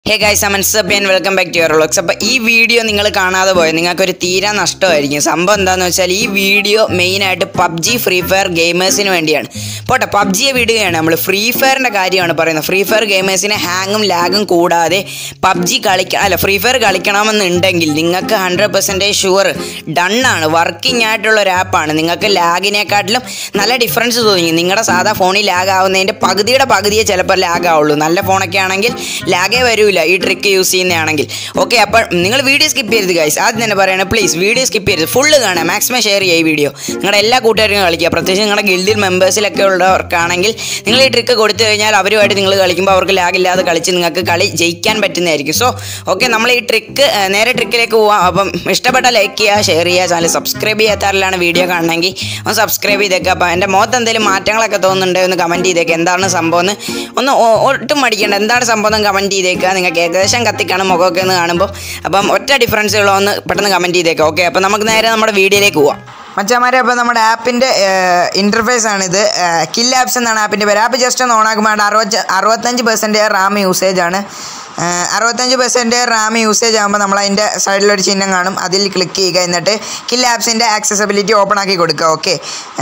ഹേ guys അമൻസബിയൻ welcome back to your vlogs അപ്പോൾ ഈ വീഡിയോ നിങ്ങൾ കാണാതെ പോയത് നിങ്ങൾക്കൊരു തീരാ നഷ്ടമായിരിക്കും സംഭവം എന്താണെന്ന് വെച്ചാൽ ഈ വീഡിയോ മെയിനായിട്ട് പബ്ജി ഫ്രീ ഫയർ ഗെയിമേഴ്സിന് വേണ്ടിയാണ് പോട്ടെ പബ്ജിയെ വിടുകയാണ് നമ്മൾ ഫ്രീ ഫയറിൻ്റെ കാര്യമാണ് പറയുന്നത് ഫ്രീ ഫയർ ഗെയിമേഴ്സിനെ ഹാങ്ങും ലാഗും കൂടാതെ പബ്ജി കളിക്ക അല്ല ഫ്രീ ഫയർ കളിക്കണമെന്നുണ്ടെങ്കിൽ നിങ്ങൾക്ക് ഹൺഡ്രഡ് പെർസെൻറ്റേജ് ഷുവർ ഡണ്ണാണ് വർക്കിംഗ് ആയിട്ടുള്ള ഒരു ആപ്പാണ് നിങ്ങൾക്ക് ലാഗിനെക്കാട്ടിലും നല്ല ഡിഫറൻസ് തോന്നി നിങ്ങളുടെ സാധാ ഫോണിൽ ലാഗ് ആവുന്നതിൻ്റെ പകുതിയുടെ പകുതിയെ ചിലപ്പോൾ ലാഗ് ആവുള്ളൂ നല്ല ഫോണൊക്കെ ആണെങ്കിൽ ലാഗേ വരൂല ഈ ട്രിക്ക് യൂസ് ചെയ്യുന്നതാണെങ്കിൽ ഓക്കെ അപ്പോൾ നിങ്ങൾ വീഡിയോ സ്കിപ്പ് ചെയ്യരുത് ഗൈസ് ആദ്യം തന്നെ പറയണം പ്ലീസ് വീഡിയോ സ്കിപ്പ് ചെയ്യരുത് ഫുള്ള് കാണാം മാക്സിമം ഷെയർ ചെയ്യുക ഈ വീഡിയോ നിങ്ങളുടെ എല്ലാ കൂട്ടുകാർക്കും കളിക്കുക പ്രത്യേകിച്ച് നിങ്ങളുടെ ഗിൽഡിൽ മെമ്പേഴ്സിലൊക്കെ ഉള്ളവർക്കാണെങ്കിൽ നിങ്ങൾ ഈ ട്രിക്ക് കൊടുത്തു കഴിഞ്ഞാൽ അവരുമായിട്ട് നിങ്ങൾ കളിക്കുമ്പോൾ അവർക്ക് ലാഗ് ഇല്ലാതെ കളിച്ച് നിങ്ങൾക്ക് കളി ജയിക്കാൻ പറ്റുന്നതായിരിക്കും സോ ഓക്കെ നമ്മൾ ഈ ട്രിക്ക് നേരെ ട്രിക്കിലേക്ക് പോവാം അപ്പം ഇഷ്ടപ്പെട്ട ലൈക്ക് ചെയ്യുക ഷെയർ ചെയ്യുക ചാനൽ സബ്സ്ക്രൈബ് ചെയ്യാത്തവരിലാണ് വീഡിയോ കാണണമെങ്കിൽ ഒന്ന് സബ്സ്ക്രൈബ് ചെയ്തേക്കുക അപ്പോൾ എൻ്റെ മുഖത്ത് എന്തെങ്കിലും മാറ്റങ്ങളൊക്കെ തോന്നുന്നുണ്ട് ഒന്ന് കമൻറ്റ് ചെയ്തേക്കുക എന്താണ് സംഭവം എന്ന് ഒന്ന് ഒ- ഒട്ടും മടിക്കേണ്ട എന്താണ് സംഭവം എന്ന് കമൻറ്റ് ചെയ്തേക്കുക നിങ്ങൾക്ക് ഏകദേശം കത്തിക്കാണ് മുഖമൊക്കെ ഒന്ന് കാണുമ്പോൾ അപ്പം ഒറ്റ ഡിഫറൻസുകളോ ഒന്ന് പെട്ടെന്ന് കമൻറ്റ് ചെയ്തേക്കുക ഓക്കെ അപ്പോൾ നമുക്ക് നേരെ നമ്മുടെ വീഡിയോയിലേക്ക് പോവാം മച്ചാമാരെ അപ്പോൾ നമ്മുടെ ആപ്പിൻ്റെ ഇൻ്റർഫേസ് ആണിത് കിൽ ആപ്സ് എന്നാണ് ആപ്പിൻ്റെ പേര് ആപ്പ് ജസ്റ്റ് ഒന്ന് ഓണാക്കുമ്പോൾ അറുപത്തി അറുപത്തഞ്ച് പെർസെൻറ്റ് റാം യൂസേജ് ആണ് ഏഹ് അറുപത്തഞ്ച് പെർസെൻറ്റ് റാം യൂസേജ് ആകുമ്പോൾ നമ്മൾ അതിൻ്റെ സൈഡിലൊരു ചിഹ്നം കാണും അതിൽ ക്ലിക്ക് ചെയ്യുക എന്നിട്ട് കിൽ ആപ്സിൻ്റെ ആക്സസബിലിറ്റി ഓപ്പൺ ആക്കി കൊടുക്കുക ഓക്കെ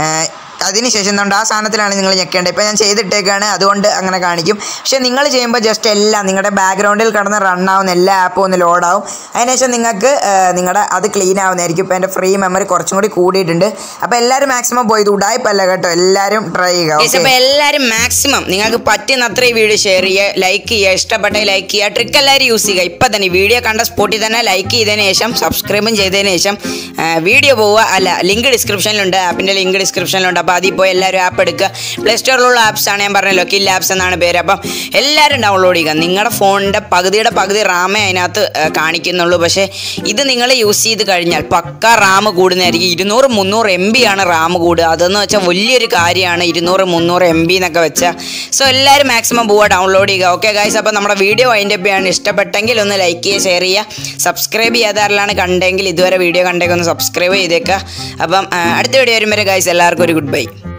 അതിനുശേഷം എന്തുകൊണ്ട് ആ സാധനത്തിലാണ് നിങ്ങൾ ഞെക്കേണ്ടത് ഇപ്പോൾ ഞാൻ ചെയ്തിട്ടേക്കാണ് അതുകൊണ്ട് അങ്ങനെ കാണിക്കും പക്ഷേ നിങ്ങൾ ചെയ്യുമ്പോൾ ജസ്റ്റ് എല്ലാം നിങ്ങളുടെ ബാക്ക്ഗ്രൗണ്ടിൽ കിടന്ന് റൺ ആവുന്ന എല്ലാ ആപ്പും ഒന്ന് ലോഡാവും അതിനുശേഷം നിങ്ങൾക്ക് ഏഹ്, നിങ്ങളുടെ അത് ക്ലീൻ ആവുന്നതായിരിക്കും ഇപ്പോൾ എൻ്റെ ഫ്രീ മെമ്മറി കുറച്ചും കൂടി കൂടിയിട്ടുണ്ട് അപ്പോൾ എല്ലാവരും മാക്സിമം പോയി ഇത് ഉടായ്പല്ല കേട്ടോ എല്ലാവരും ട്രൈ ചെയ്യുക അപ്പോൾ എല്ലാവരും മാക്സിമം നിങ്ങൾക്ക് പറ്റുന്ന അത്ര ഈ വീഡിയോ ഷെയർ ചെയ്യുക ലൈക്ക് ചെയ്യുക ഇഷ്ടപ്പെട്ട ലൈക്ക് ചെയ്യുക ട്രിക്ക് എല്ലാവരും യൂസ് ചെയ്യുക ഇപ്പം തന്നെ വീഡിയോ കണ്ട സ്പോട്ടിൽ തന്നെ ലൈക്ക് ചെയ്തതിന് ശേഷം സബ്സ്ക്രൈബും ചെയ്തതിന് ശേഷം വീഡിയോ പോവുക അല്ല ലിങ്ക് ഡിസ്ക്രിപ്ഷനിലുണ്ട് ആപ്പിൻ്റെ ലിങ്ക് ഡിസ്ക്രിപ്ഷനിലുണ്ട് അപ്പോൾ അതിൽ പോയി എല്ലാവരും ആപ്പ് എടുക്കുക പ്ലേ സ്റ്റോറിലുള്ള ആപ്സ് ആണ് ഞാൻ പറഞ്ഞല്ലോ കിൽ ആപ്സ് എന്നാണ് പേര് അപ്പം എല്ലാവരും ഡൗൺലോഡ് ചെയ്യുക നിങ്ങളുടെ ഫോണിൻ്റെ പകുതിയുടെ പകുതി റാമേ അതിനകത്ത് ആ, കാണിക്കുന്നുള്ളൂ പക്ഷേ ഇത് നിങ്ങൾ യൂസ് ചെയ്ത് കഴിഞ്ഞാൽ പക്ക റാം കൂടുന്നതായിരിക്കും ഇരുന്നൂറ് മുന്നൂറ് എം ബി ആണ് റാം കൂടുക അതെന്ന് വെച്ചാൽ വലിയൊരു കാര്യമാണ് ഇരുന്നൂറ് മുന്നൂറ് എം ബി എന്നൊക്കെ വെച്ചാൽ സോ എല്ലാവരും മാക്സിമം പോവുക ഡൗൺലോഡ് ചെയ്യുക ഓക്കെ ഗൈസ് അപ്പോൾ നമ്മുടെ വീഡിയോ അതിൻ്റെ ആണ് ഇഷ്ടപ്പെട്ടെങ്കിൽ ഒന്ന് ലൈക്ക് ചെയ്യുക ഷെയർ ചെയ്യുക സബ്സ്ക്രൈബ് ചെയ്യാതാരിലാണ് കണ്ടെങ്കിൽ ഇതുവരെ വീഡിയോ കണ്ടേക്ക് ഒന്ന് സബ്സ്ക്രൈബ് ചെയ്തേക്കുക അപ്പം ആ, അടുത്ത വീഡിയോ വരും വരെ ഗൈസ് എല്ലാവർക്കും ഒരു ഗുഡ് ബൈ